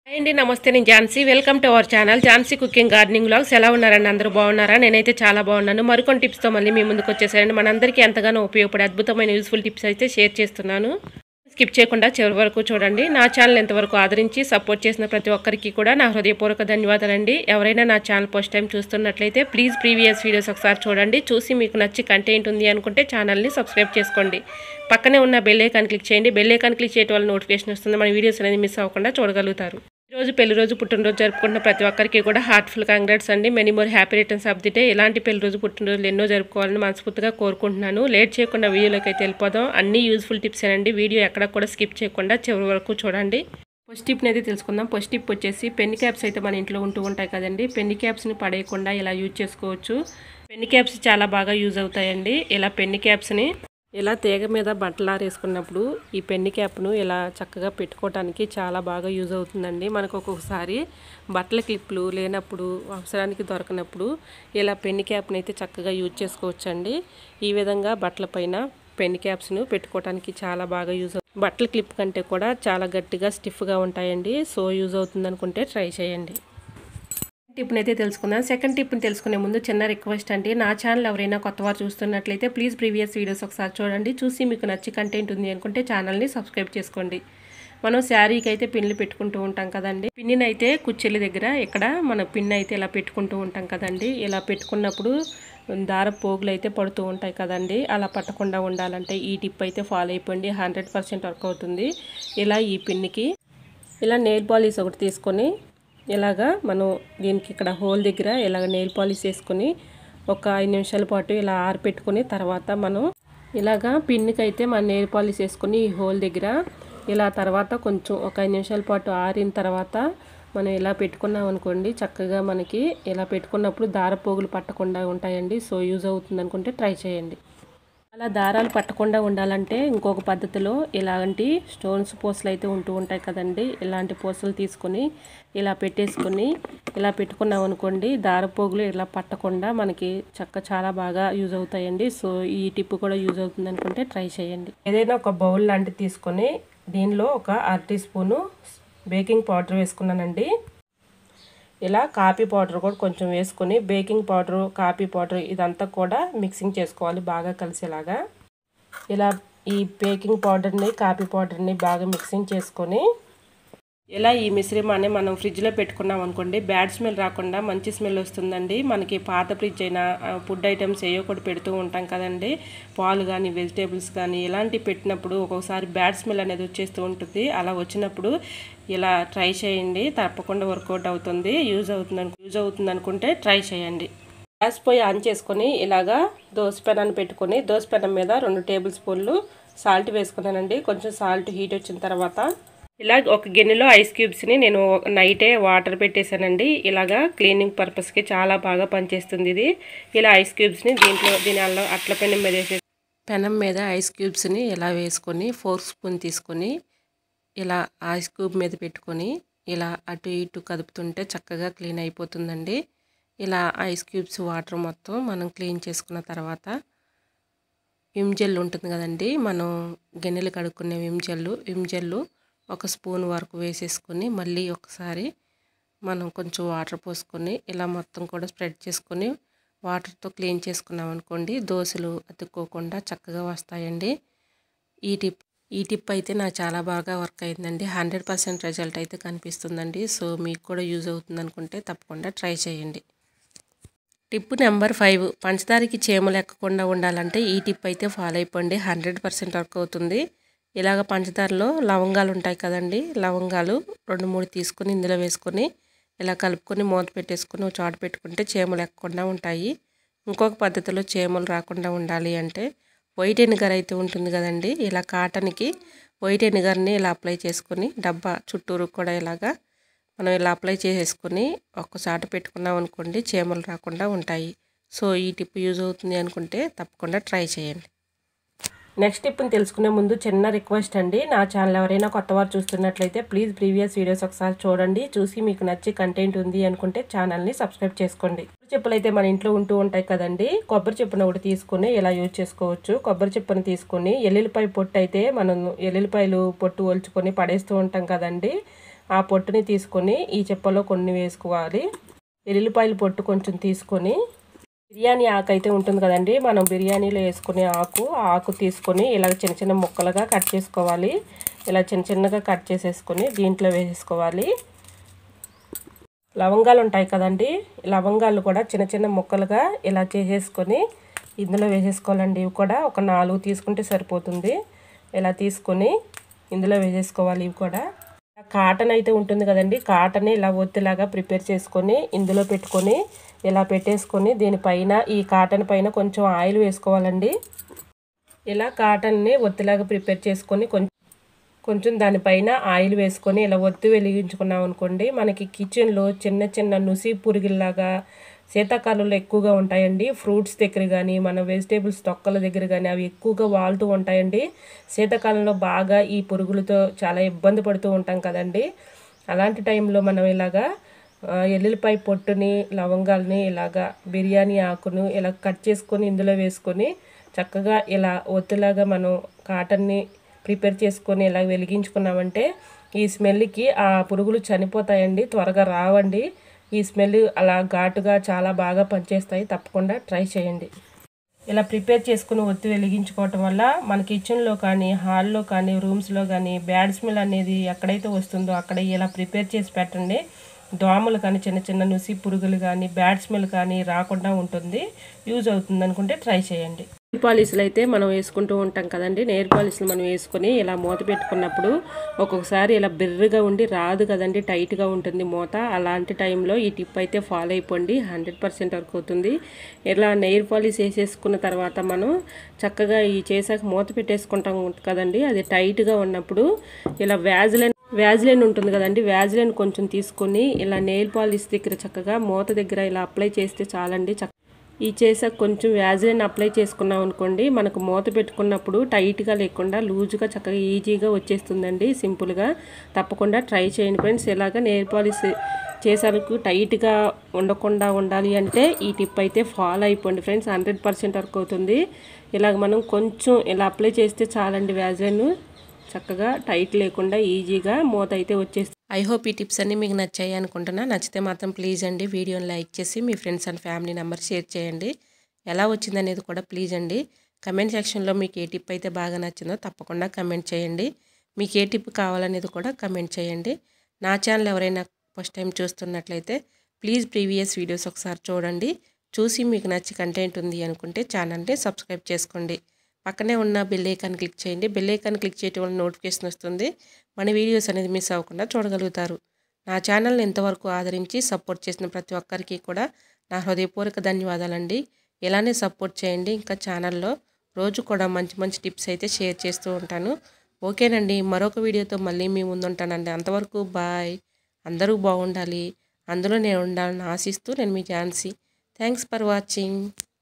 hi అండి నమస్తే నేను Jhansi welcome to our channel Jhansi cooking gardening vlogs ఎలా ఉన్నారండి అందరూ బాగున్నారా నేనైతే చాలా బాగున్నాను మరికొన్ని టిప్స్తో మళ్ళీ మీ ముందుకు వచ్చేసారండి మనందరికీ ఎంతగానో ఉపయోగపడే అద్భుతమైన యూస్ఫుల్ టిప్స్ అయితే షేర్ చేస్తున్నాను స్కిప్ చేయకుండా చివరి వరకు చూడండి నా ఛానల్ ఎంతవరకు ఆదరించి సపోర్ట్ చేసిన ప్రతి ఒక్కరికి కూడా నా హృదయపూర్వక ధన్యవాదాలండి ఎవరైనా నా ఛానల్ ఫస్ట్ టైం చూస్తున్నట్లయితే ప్లీజ్ ప్రీవియస్ వీడియోస్ ఒకసారి చూడండి చూసి మీకు నచ్చి కంటెంట్ ఉంది అనుకుంటే ఛానల్ని సబ్స్క్రైబ్ చేసుకోండి పక్కనే ఉన్న బెల్ ఐకాన్ క్లిక్ చేయండి బెల్ ఐకాన్ క్లిక్ చేయడం వల్ల నోటిఫికేషన్ వస్తుంది మన వీడియోస్ అనేది మిస్ అవ్వకుండా చూడగలుగుతారు ఈరోజు పెళ్లి రోజు పుట్టినరోజు జరుపుకుంటున్న ప్రతి ఒక్కరికి కూడా హార్ట్ఫుల్ కంగ్రాట్స్ అండి many more happy returns of the day ఇలాంటి పెళ్లి రోజు పుట్టినరోజులు ఎన్నో జరుపుకోవాలని మనస్ఫూర్తిగా కోరుకుంటున్నాను లేట్ చేయకుండా వీడియోలోకి అయితే వెళ్ళిపోదాం అన్ని యూజ్ఫుల్ టిప్స్ అండి వీడియో ఎక్కడ కూడా స్కిప్ చేయకుండా చివరి వరకు చూడండి ఫస్ట్ టిప్ని అయితే తెలుసుకుందాం ఫస్ట్ టిప్ వచ్చేసి పెన్ క్యాప్స్ అయితే మన ఇంట్లో ఉంటూ ఉంటాయి కదండి పెన్ క్యాప్స్ని పడేయకుండా ఇలా యూజ్ చేసుకోవచ్చు పెన్ క్యాప్స్ చాలా బాగా యూజ్ అవుతాయండి ఇలా పెన్ క్యాప్స్ని ఇలా తీగ మీద బట్టలు ఆరేసుకున్నప్పుడు ఈ పెన్ని క్యాప్ను ఇలా చక్కగా పెట్టుకోవడానికి చాలా బాగా యూజ్ అవుతుందండి మనకు ఒక్కొక్కసారి బట్టల క్లిప్లు లేనప్పుడు అవసరానికి దొరకనప్పుడు ఇలా పెన్ని క్యాప్ని అయితే చక్కగా యూజ్ చేసుకోవచ్చండి ఈ విధంగా బట్టల పైన పెన్ క్యాప్స్ను పెట్టుకోవడానికి చాలా బాగా యూజ్ అవుతుంది బట్టల క్లిప్ కంటే కూడా చాలా గట్టిగా స్టిఫ్గా ఉంటాయండి సో యూజ్ అవుతుంది అనుకుంటే ట్రై చేయండి టిప్ని అయితే తెలుసుకుందాం సెకండ్ టిప్ని తెలుసుకునే ముందు చిన్న రిక్వెస్ట్ అండి నా ఛానల్ ఎవరైనా కొత్తవారు చూస్తున్నట్లయితే ప్లీజ్ ప్రీవియస్ వీడియోస్ ఒకసారి చూడండి చూసి మీకు నచ్చి కంటెంట్ ఉంది అనుకుంటే ఛానల్ని సబ్స్క్రైబ్ చేసుకోండి మనం శారీకి అయితే పిన్లు పెట్టుకుంటూ ఉంటాం కదండి పిన్నిని అయితే కుచ్చెల దగ్గర ఇక్కడ మన పిన్ అయితే ఇలా పెట్టుకుంటూ ఉంటాం కదండి ఇలా పెట్టుకున్నప్పుడు దార పోగులు అయితే పడుతూ ఉంటాయి కదండి అలా పట్టకుండా ఉండాలంటే ఈ టిప్ అయితే ఫాలో అయిపోండి హండ్రెడ్ పర్సెంట్ వర్క్ అవుతుంది ఇలా ఈ పిన్నికి ఇలా నెయిల్ పాలిష్ ఒకటి తీసుకొని ఇలాగా మనం దీనికి ఇక్కడ హోల్ దగ్గర ఇలాగ నెయిల్ పాలిష్ వేసుకొని ఒక ఐదు నిమిషాల పాటు ఇలా ఆరిపెట్టుకొని తర్వాత మనం ఇలాగా పిన్నికి అయితే మన నెయిల్ పాలిష్ వేసుకొని ఈ హోల్ దగ్గర ఇలా తర్వాత కొంచెం ఒక ఐదు నిమిషాల పాటు ఆరిన తర్వాత మనం ఇలా పెట్టుకున్నాం అనుకోండి చక్కగా మనకి ఇలా పెట్టుకున్నప్పుడు దార పోగులు పట్టకుండా ఉంటాయండి సో యూజ్ అవుతుంది అనుకుంటే ట్రై చేయండి అలా దారాలు పట్టకుండా ఉండాలంటే ఇంకొక పద్ధతిలో ఇలాంటి స్టోన్స్ పూసలు అయితే ఉంటూ ఉంటాయి కదండి ఇలాంటి పూసలు తీసుకొని ఇలా పెట్టేసుకొని ఇలా పెట్టుకున్నాం అనుకోండి దారపోగులు ఇలా పట్టకుండా మనకి చక్క చాలా బాగా యూజ్ అవుతాయండి సో ఈ టిప్ కూడా యూజ్ అవుతుంది అనుకుంటే ట్రై చేయండి ఏదైనా ఒక బౌల్ లాంటిది తీసుకొని దీనిలో ఒక అర టీ స్పూను బేకింగ్ పౌడర్ వేసుకున్నానండి ఇలా కాఫీ పౌడర్ కూడా కొంచెం వేసుకొని బేకింగ్ పౌడరు కాఫీ పౌడర్ ఇదంతా కూడా మిక్సింగ్ చేసుకోవాలి బాగా కలిసేలాగా ఇలా ఈ బేకింగ్ పౌడర్ని కాఫీ పౌడర్ని బాగా మిక్సింగ్ చేసుకొని ఇలా ఈ మిశ్రమాన్ని మనం ఫ్రిడ్జ్లో పెట్టుకున్నాం అనుకోండి బ్యాడ్ స్మెల్ రాకుండా మంచి స్మెల్ వస్తుందండి మనకి పాత ఫ్రిడ్జ్ అయినా ఫుడ్ ఐటమ్స్ ఏవో కూడా పెడుతూ ఉంటాం కదండి పాలు కానీ వెజిటేబుల్స్ కానీ ఇలాంటివి పెట్టినప్పుడు ఒక్కొక్కసారి బ్యాడ్ స్మెల్ అనేది వచ్చేస్తూ ఉంటుంది అలా వచ్చినప్పుడు ఇలా ట్రై చేయండి తప్పకుండా వర్కౌట్ అవుతుంది యూజ్ అవుతుంది యూజ్ అవుతుంది అనుకుంటే ట్రై చేయండి గ్యాస్ పొయ్యి ఆన్ చేసుకొని ఇలాగా దోశ పెనాన్ని పెట్టుకొని దోశ పెనం మీద రెండు టేబుల్ స్పూన్లు సాల్ట్ వేసుకున్నానండి కొంచెం సాల్ట్ హీట్ వచ్చిన తర్వాత ఇలా ఒక గిన్నెలో ఐస్ క్యూబ్స్ని నేను నైటే వాటర్ పెట్టేశానండి ఇలాగా క్లీనింగ్ పర్పస్కి చాలా బాగా పనిచేస్తుంది ఇది ఇలా ఐస్ క్యూబ్స్ని దీంట్లో దీని అల్ల అట్ల పెనం మీద వేసే పెనం మీద ఐస్ క్యూబ్స్ని ఇలా వేసుకొని ఫోర్ స్పూన్ తీసుకొని ఇలా ఐస్ క్యూబ్ మీద పెట్టుకొని ఇలా అటు ఇటు కదుపుతుంటే చక్కగా క్లీన్ అయిపోతుందండి ఇలా ఐస్ క్యూబ్స్ వాటర్ మొత్తం మనం క్లీన్ చేసుకున్న తర్వాత విమ్ జెల్ ఉంటుంది కదండి మనం గిన్నెలు కడుక్కునే విమ్ జెల్లు విమ్ జెల్లు ఒక స్పూన్ వరకు వేసేసుకొని మళ్ళీ ఒకసారి మనం కొంచెం వాటర్ పోసుకొని ఇలా మొత్తం కూడా స్ప్రెడ్ చేసుకొని వాటర్తో క్లీన్ చేసుకున్నాం అనుకోండి దోశలు అతుక్కోకుండా చక్కగా వస్తాయండి ఈ టిప్ ఈ టిప్ అయితే నాకు చాలా బాగా వర్క్ అయిందండి హండ్రెడ్ పర్సెంట్ రిజల్ట్ అయితే కనిపిస్తుందండి సో మీకు కూడా యూజ్ అవుతుంది అనుకుంటే తప్పకుండా ట్రై చేయండి టిప్ నెంబర్ ఫైవ్ పంచదారకి చీమలు ఎక్కకుండా ఉండాలంటే ఈ టిప్ అయితే ఫాలో అయిపోండి హండ్రెడ్ పర్సెంట్ వర్క్ అవుతుంది ఇలాగ పంచదారలో లవంగాలు ఉంటాయి కదండి లవంగాలు రెండు మూడు తీసుకొని ఇందులో వేసుకొని ఇలా కలుపుకొని మూత పెట్టేసుకొని ఒక చాటు పెట్టుకుంటే చీమలు ఎక్కకుండా ఉంటాయి ఇంకొక పద్ధతిలో చీమలు రాకుండా ఉండాలి అంటే వైట్ ఎనిగర్ అయితే ఉంటుంది కదండి ఇలా కాటన్కి వైట్ ఎనిగర్ని ఇలా అప్లై చేసుకొని డబ్బా చుట్టూరు కూడా ఇలాగా మనం ఇలా అప్లై చేసేసుకొని ఒక్కసాట పెట్టుకున్నాం అనుకోండి చీమలు రాకుండా ఉంటాయి సో ఈ టిప్ యూజ్ అవుతుంది అనుకుంటే తప్పకుండా ట్రై చేయండి నెక్స్ట్ టిప్ని తెలుసుకునే ముందు చిన్న రిక్వెస్ట్ అండి నా ఛానల్ ఎవరైనా కొత్తవారు చూస్తున్నట్లయితే ప్లీజ్ ప్రీవియస్ వీడియోస్ ఒకసారి చూడండి చూసి మీకు నచ్చి కంటెంట్ ఉంది అనుకుంటే ఛానల్ని సబ్స్క్రైబ్ చేసుకోండి కొబ్బరి చెప్పులు అయితే మన ఇంట్లో ఉంటూ ఉంటాయి కదండి కొబ్బరి చెప్పును ఒకటి తీసుకొని ఇలా యూజ్ చేసుకోవచ్చు కొబ్బరి చెప్పును తీసుకొని ఎల్లుల్లిపాయ పొట్టు అయితే మనం ఎల్లుల్లిపాయలు పొట్టు ఒలుచుకొని పడేస్తూ ఉంటాం కదండి ఆ పొట్టుని తీసుకొని ఈ చెప్పలో కొన్ని వేసుకోవాలి ఎల్లుల్లిపాయల పొట్టు కొంచెం తీసుకొని బిర్యానీ ఆకు అయితే ఉంటుంది కదండి మనం బిర్యానీలో వేసుకునే ఆకు ఆ ఆకు తీసుకొని ఇలా చిన్న చిన్న ముక్కలుగా కట్ చేసుకోవాలి ఇలా చిన్న చిన్నగా కట్ చేసేసుకొని దీంట్లో వేసేసుకోవాలి లవంగాలు ఉంటాయి కదండి లవంగాలు కూడా చిన్న చిన్న ముక్కలుగా ఇలా చేసేసుకొని ఇందులో వేసేసుకోవాలండి ఇవి కూడా ఒక నాలుగు తీసుకుంటే సరిపోతుంది ఇలా తీసుకొని ఇందులో వేసేసుకోవాలి ఇవి కూడా కాటన్ అయితే ఉంటుంది కదండి కాటన్ ఇలా ఒత్తిలాగా ప్రిపేర్ చేసుకొని ఇందులో పెట్టుకొని ఇలా పెట్టేసుకొని దీనిపైన ఈ కాటన్ పైన కొంచెం ఆయిల్ వేసుకోవాలండి ఇలా కాటన్ని ఒత్తిలాగా ప్రిపేర్ చేసుకొని కొంచెం కొంచెం దానిపైన ఆయిల్ వేసుకొని ఇలా ఒత్తి వెలిగించుకున్నాం అనుకోండి మనకి కిచెన్లో చిన్న చిన్న నుసి పురుగుల్లాగా శీతాకాలంలో ఎక్కువగా ఉంటాయండి ఫ్రూట్స్ దగ్గర కానీ మన వెజిటేబుల్స్ తొక్కల దగ్గర కానీ అవి ఎక్కువగా వాళ్తూ ఉంటాయండి శీతాకాలంలో బాగా ఈ పురుగులతో చాలా ఇబ్బంది పడుతూ ఉంటాం కదండి అలాంటి టైంలో మనం ఇలాగా ఎల్లుల్లిపాయ పొట్టుని లవంగాల్ని ఇలాగా బిర్యానీ ఆకును ఇలా కట్ చేసుకొని ఇందులో వేసుకొని చక్కగా ఇలా ఒత్తులాగా మనం కాటన్ని ప్రిపేర్ చేసుకొని ఇలా వెలిగించుకున్నామంటే ఈ స్మెల్కి ఆ పురుగులు చనిపోతాయండి త్వరగా రావండి ఈ స్మెల్ అలా ఘాటుగా చాలా బాగా పనిచేస్తాయి తప్పకుండా ట్రై చేయండి ఇలా ప్రిపేర్ చేసుకుని ఒత్తి వెలిగించుకోవటం వల్ల మన కిచెన్లో కానీ హాల్లో కానీ రూమ్స్లో కానీ బ్యాడ్ స్మెల్ అనేది ఎక్కడైతే వస్తుందో అక్కడ ఇలా ప్రిపేర్ చేసి పెట్టండి దోమలు కానీ చిన్న చిన్న నుసి పురుగులు కానీ బ్యాడ్ స్మెల్ కానీ రాకుండా ఉంటుంది యూజ్ అవుతుంది అనుకుంటే ట్రై చేయండి నెయిల్ పాలిష్లు అయితే మనం వేసుకుంటూ ఉంటాం కదండి నెయిల్ పాలిష్లు మనం వేసుకొని ఇలా మూత పెట్టుకున్నప్పుడు ఒక్కొక్కసారి ఇలా బిర్రగా ఉండి రాదు కదండి టైట్గా ఉంటుంది మూత అలాంటి టైంలో ఈ టిప్ అయితే ఫాలో అయిపోండి హండ్రెడ్ పర్సెంట్ వర్క్ అవుతుంది ఇలా నెయిల్ పాలిష్ వేసేసుకున్న తర్వాత మనం చక్కగా ఈ చేసాక మూత పెట్టేసుకుంటాం కదండి అది టైట్గా ఉన్నప్పుడు ఇలా వ్యాజ్లైన్ వ్యాజ్లైన్ ఉంటుంది కదండి వ్యాజ్లైన్ కొంచెం తీసుకొని ఇలా నెయిల్ పాలిష్ దగ్గర చక్కగా మూత దగ్గర ఇలా అప్లై చేస్తే చాలండి చక్క ఈ చేసాక కొంచెం వ్యాజ్లైన్ అప్లై చేసుకున్నాం అనుకోండి మనకు మూత పెట్టుకున్నప్పుడు టైట్గా లేకుండా లూజ్గా చక్కగా ఈజీగా వచ్చేస్తుందండి సింపుల్గా తప్పకుండా ట్రై చేయండి ఫ్రెండ్స్ ఇలాగ నెయిల్ పాలిష్ చేసాలకు టైట్గా ఉండకుండా ఉండాలి అంటే ఈ టిప్ అయితే ఫాలో అయిపోండి ఫ్రెండ్స్ హండ్రెడ్ పర్సెంట్ వర్క్ అవుతుంది ఇలాగ మనం కొంచెం ఇలా అప్లై చేస్తే చాలండి వ్యాజ్లైన్ చక్కగా టైట్ లేకుండా ఈజీగా మూత అయితే వచ్చేస్తుంది ఐ హోప్ ఈ టిప్స్ అన్నీ మీకు నచ్చాయి అనుకుంటున్నా నచ్చితే మాత్రం ప్లీజ్ అండి వీడియోని లైక్ చేసి మీ friends and family number share చేయండి ఎలా వచ్చిందనేది కూడా ప్లీజ్ అండి కమెంట్ సెక్షన్లో మీకు ఏ టిప్ అయితే బాగా నచ్చిందో తప్పకుండా కమెంట్ చేయండి మీకు ఏ టిప్ కావాలనేది కూడా కమెంట్ చేయండి నా ఛానల్ ఎవరైనా ఫస్ట్ టైం చూస్తున్నట్లయితే ప్లీజ్ ప్రీవియస్ వీడియోస్ ఒకసారి చూడండి చూసి మీకు నచ్చి కంటెంట్ ఉంది అనుకుంటే ఛానల్ని సబ్స్క్రైబ్ చేసుకోండి పక్కనే ఉన్న బెల్ ఐకాన్ క్లిక్ చేయండి బెల్ ఐకాన్ క్లిక్ చేయడం వల్ల నోటిఫికేషన్ వస్తుంది మన వీడియోస్ అనేది మిస్ అవ్వకుండా చూడగలుగుతారు నా ఛానల్ని ఇంతవరకు ఆదరించి సపోర్ట్ చేసిన ప్రతి ఒక్కరికి కూడా నా హృదయపూర్వక ధన్యవాదాలండి ఇలానే సపోర్ట్ చేయండి ఇంకా ఛానల్లో రోజు కూడా మంచి మంచి టిప్స్ అయితే షేర్ చేస్తూ ఉంటాను ఓకేనండి మరొక వీడియోతో మళ్ళీ మీ ముందు ఉంటానండి అంతవరకు బాయ్ అందరూ బాగుండాలి అందులో నేను ఉండాలని ఆశిస్తూ నేను మీ ఝాన్సీ థ్యాంక్స్ ఫర్ వాచింగ్